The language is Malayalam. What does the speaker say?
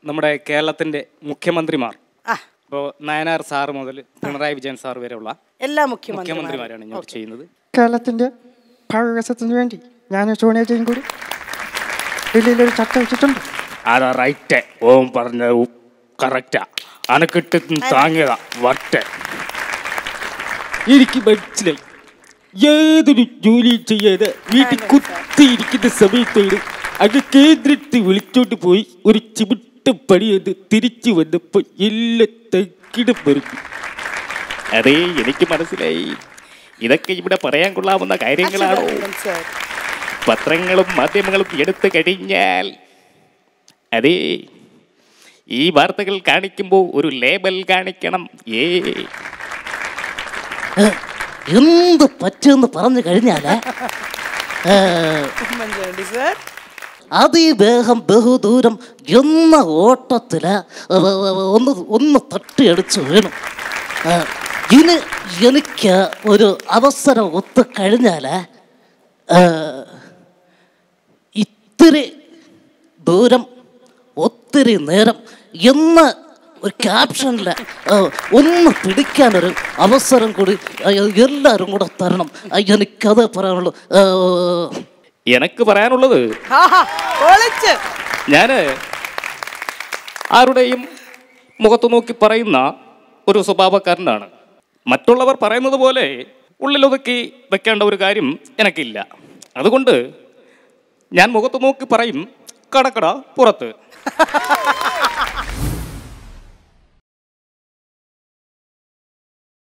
നമ്മുടെ കേരളത്തിന്റെ മുഖ്യമന്ത്രിമാർ ആ ഇപ്പോൾ നയനാർ സാറ് മുതൽ പിണറായി വിജയൻ സാർ വരെയുള്ള എല്ലാ മുഖ്യമന്ത്രിമാരും മുഖ്യമന്ത്രിമാരാണ് ഞാൻ ചെയ്യുന്നത് കേരളത്തിൻ്റെ ഭാവികസത്തിന് വേണ്ടി ഞാൻ സോണിയജയും കൂടി ഡൽഹിയിലൊരു ചർച്ച വെച്ചിട്ടുണ്ട് അതാ റൈറ്റ് ഓം പറഞ്ഞ കറക്റ്റാ അനക്കിട്ട് താങ്ങിയതാ വട്ടെ എനിക്ക് മനസ്സിലായി ഏതൊരു ജോലി ചെയ്യാതെ വീട്ടിൽ കുത്തിയിരിക്കുന്ന സമയത്തോട് അങ്ങ് കേന്ദ്രത്തിൽ വിളിച്ചോണ്ട് പോയി ഒരു ചിമിട്ട പണിയത് തിരിച്ചു വന്നപ്പോ എല്ലാ തക്കിടും പറഞ്ഞു അതേ എനിക്ക് മനസ്സിലായി ഇതൊക്കെ ഇവിടെ പറയാൻ കൊള്ളാവുന്ന കാര്യങ്ങളാണോ സർ പത്രങ്ങളും മാധ്യമങ്ങളും എടുത്തു കഴിഞ്ഞാൽ അതെ ഈ വാർത്തകൾ കാണിക്കുമ്പോൾ ഒരു ലേബൽ കാണിക്കണം ഏ എന്ത് പറ്റുമെന്ന് പറഞ്ഞു കഴിഞ്ഞാല് ഏ, ഉമ്മൻചാണ്ടി സർ അതിവേഗം ബഹുദൂരം എന്ന ഓട്ടത്തില് ഒന്ന് ഒന്ന് തട്ടിയടിച്ചു വീണു ഏ, ഇനി എനിക്ക് ഒരു അവസരം ഒത്തു കഴിഞ്ഞാല് ഏ, ഇത്തിരി ദൂരം ഒത്തിരി നേരം എന്ന് ഒരു ക്യാപ്ഷനിൽ ഒന്ന് പിടിക്കാനൊരു അവസരം കൂടി അയ്യോ, എല്ലാവരും കൂടെ തരണം അയ്യോ, എനിക്കത് പറയാനുള്ളൂ ഏ, എനക്ക് പറയാനുള്ളത് ആഹാ പൊളിച്ച് ഞാൻ ആരുടെയും മുഖത്ത് നോക്കി പറയുന്ന ഒരു സ്വഭാവക്കാരനാണ് മറ്റുള്ളവർ പറയുന്നത് പോലെ ഉള്ളിലൊതുക്കി വെക്കേണ്ട ഒരു കാര്യം എനിക്കില്ല അതുകൊണ്ട് ഞാൻ മുഖത്ത് നോക്കി പറയും കടക്കട പുറത്ത്